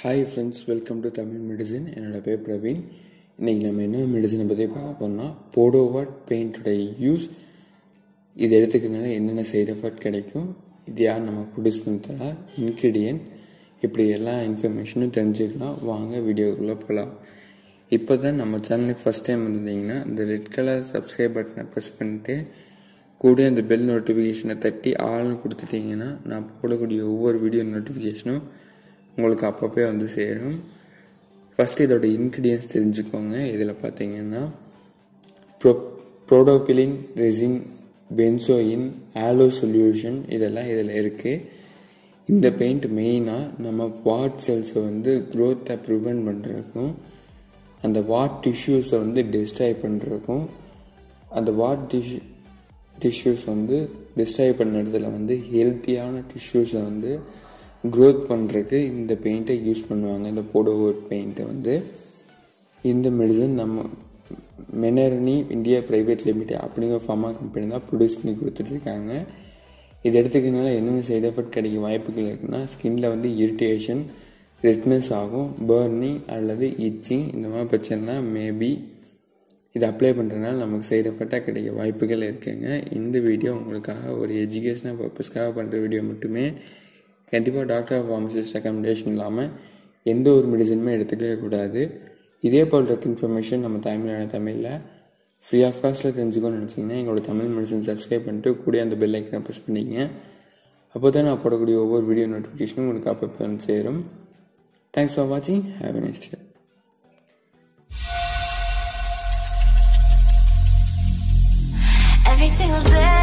hi friends welcome to Tamil medicine என்னோட பேர் பிரவீன் இன்றைக்கி நம்ம என்ன மெடிசனை பற்றி பார்க்க போறோம்னா போடோவாட் பெயிண்டோட யூஸ் இது எடுத்துக்கிறதுனால என்னென்ன சைடு எஃபெக்ட் கிடைக்கும் இது யார் நம்ம ப்ரொடியூஸ் பண்ணி தரா இன்க்ரீடியன்ட் இப்படி எல்லா இன்ஃபர்மேஷனும் தெரிஞ்சுக்கலாம் வாங்க வீடியோக்குள்ளே போகலாம் இப்போ தான் நம்ம சேனலுக்கு ஃபஸ்ட் டைம் வந்திருந்தீங்கன்னா இந்த ரெட் கலர் சப்ஸ்கிரைப் பட்டனை ப்ரெஸ் பண்ணிட்டு கூட அந்த பெல் நோட்டிஃபிகேஷனை தட்டி ஆள்னு கொடுத்துட்டிங்கன்னா நான் போடக்கூடிய ஒவ்வொரு வீடியோ நோட்டிஃபிகேஷனும் உங்களுக்கு அப்பப்போ வந்து சேரும் ஃபஸ்ட்டு இதோட இன்க்ரீடியன்ஸ் தெரிஞ்சுக்கோங்க இதில் பார்த்தீங்கன்னா ப்ரோ ப்ரோடோபிலின் ரெசின் பென்சோயின் ஆலோ சொல்யூஷன் இதெல்லாம் இதில் இருக்குது இந்த பெயிண்ட் மெயினாக நம்ம வாட் செல்ஸை வந்து க்ரோத்தை ப்ரிவெண்ட் பண்ணுறதுக்கும் அந்த வாட் டிஷ்யூஸை வந்து டிஸ்ட்ராய் பண்ணுறதுக்கும் அந்த வாட் டிஷ்யூ டிஷ்யூஸ் வந்து டிஸ்ட்ராய் பண்ண இடத்துல வந்து ஹெல்த்தியான டிஷ்யூஸை வந்து க்ரோத் பண்ணுறதுக்கு இந்த பெயிண்ட்டை யூஸ் பண்ணுவாங்க இந்த போடோவோட் பெயிண்ட்டை வந்து இந்த மெடிசன் நம்ம மெனர்னி இந்தியா ப்ரைவேட் லிமிடெட் அப்படிங்கிற ஃபார்மா கம்பெனி தான் ப்ரொடியூஸ் பண்ணி கொடுத்துட்ருக்காங்க இது எடுத்துக்கிறதுனால என்னென்ன சைடு எஃபெக்ட் கிடைக்க வாய்ப்புகள் இருக்குன்னா ஸ்கின்ல வந்து இரிட்டேஷன் ரெட்னஸ் ஆகும் பர்னிங் அல்லது இச்சிங் இந்த மாதிரி பிரச்சனைனா மேபி இது அப்ளை பண்ணுறதுனால நமக்கு சைடு எஃபெக்டாக கிடைக்க வாய்ப்புகள் இருக்குங்க இந்த வீடியோ உங்களுக்காக ஒரு எஜுகேஷனல் பர்பஸ்க்காக பண்ணுற வீடியோ மட்டுமே கண்டிப்பாக டாக்டர் ஃபார்மசிஸ்ட் ரெக்கமெண்டேஷன் இல்லாமல் எந்த ஒரு மெடிசனுமே எடுத்துக்கவே கூடாது இதே போல் இருக்க இன்ஃபர்மேஷன் நம்ம தமிழான தமிழில் ஃப்ரீ ஆஃப் காஸ்ட்டில் தெரிஞ்சுக்கணும்னு நினச்சிங்கன்னா எங்களோட தமிழ் மெடிசன் சப்ஸ்கிரைப் பண்ணிட்டு கூட அந்த பெல் ஐக்கனை ப்ரெஸ் பண்ணிங்க அப்போ தான் நான் போடக்கூடிய ஒவ்வொரு வீடியோ நோட்டிஃபிகேஷனும் உங்களுக்கு அப்பப்போ வந்து சேரும் தேங்க்ஸ் ஃபார் வாட்சிங் have a nice day Every single day